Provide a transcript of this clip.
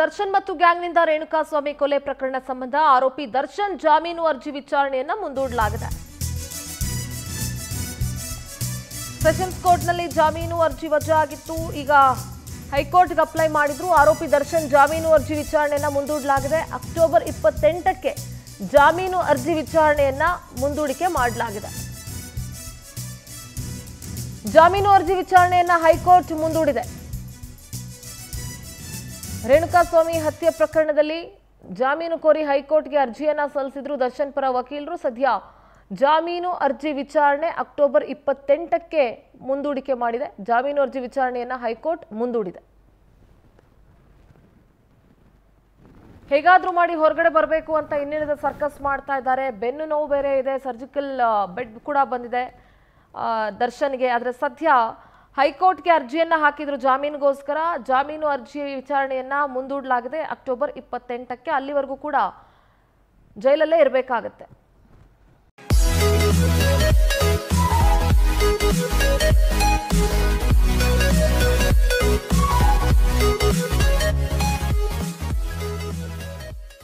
ದರ್ಶನ್ ಮತ್ತು ಗ್ಯಾಂಗ್ನಿಂದ ರೇಣುಕಾಸ್ವಾಮಿ ಕೊಲೆ ಪ್ರಕರಣ ಸಂಬಂಧ ಆರೋಪಿ ದರ್ಶನ್ ಜಾಮೀನು ಅರ್ಜಿ ವಿಚಾರಣೆಯನ್ನ ಮುಂದೂಡಲಾಗಿದೆ ಸೆಷನ್ಸ್ ಕೋರ್ಟ್ನಲ್ಲಿ ಜಾಮೀನು ಅರ್ಜಿ ವಜಾ ಆಗಿತ್ತು ಈಗ ಹೈಕೋರ್ಟ್ಗೆ ಅಪ್ಲೈ ಮಾಡಿದ್ರು ಆರೋಪಿ ದರ್ಶನ್ ಜಾಮೀನು ಅರ್ಜಿ ವಿಚಾರಣೆಯನ್ನ ಮುಂದೂಡಲಾಗಿದೆ ಅಕ್ಟೋಬರ್ ಇಪ್ಪತ್ತೆಂಟಕ್ಕೆ ಜಾಮೀನು ಅರ್ಜಿ ವಿಚಾರಣೆಯನ್ನ ಮುಂದೂಡಿಕೆ ಮಾಡಲಾಗಿದೆ ಜಾಮೀನು ಅರ್ಜಿ ವಿಚಾರಣೆಯನ್ನ ಹೈಕೋರ್ಟ್ ಮುಂದೂಡಿದೆ ರೇಣುಕಾಸ್ವಾಮಿ ಹತ್ಯೆ ಪ್ರಕರಣದಲ್ಲಿ ಜಾಮೀನು ಕೋರಿ ಹೈಕೋರ್ಟ್ಗೆ ಅರ್ಜಿಯನ್ನ ಸಲ್ಲಿಸಿದ್ರು ದರ್ಶನ್ ಪರ ವಕೀಲರು ಸದ್ಯ ಜಾಮೀನು ಅರ್ಜಿ ವಿಚಾರಣೆ ಅಕ್ಟೋಬರ್ ಇಪ್ಪತ್ತೆಂಟಕ್ಕೆ ಮುಂದೂಡಿಕೆ ಮಾಡಿದೆ ಜಾಮೀನು ಅರ್ಜಿ ವಿಚಾರಣೆಯನ್ನ ಹೈಕೋರ್ಟ್ ಮುಂದೂಡಿದೆ ಹೇಗಾದ್ರೂ ಮಾಡಿ ಹೊರಗಡೆ ಬರಬೇಕು ಅಂತ ಇನ್ನೇನದ ಸರ್ಕಸ್ ಮಾಡ್ತಾ ಇದ್ದಾರೆ ಬೆನ್ನು ನೋವು ಬೇರೆ ಇದೆ ಸರ್ಜಿಕಲ್ ಬೆಡ್ ಕೂಡ ಬಂದಿದೆ ಆ, ದರ್ಶನ್ಗೆ ಆದರೆ ಸದ್ಯ ಹೈಕೋರ್ಟ್ಗೆ ಅರ್ಜಿಯನ್ನ ಹಾಕಿದ್ರು ಜಾಮೀನಿಗೋಸ್ಕರ ಜಾಮೀನು ಅರ್ಜಿ ವಿಚಾರಣೆಯನ್ನ ಮುಂದೂಡಲಾಗಿದೆ ಅಕ್ಟೋಬರ್ ಇಪ್ಪತ್ತೆಂಟಕ್ಕೆ ಅಲ್ಲಿವರೆಗೂ ಕೂಡ ಜೈಲಲ್ಲೇ ಇರಬೇಕಾಗತ್ತೆ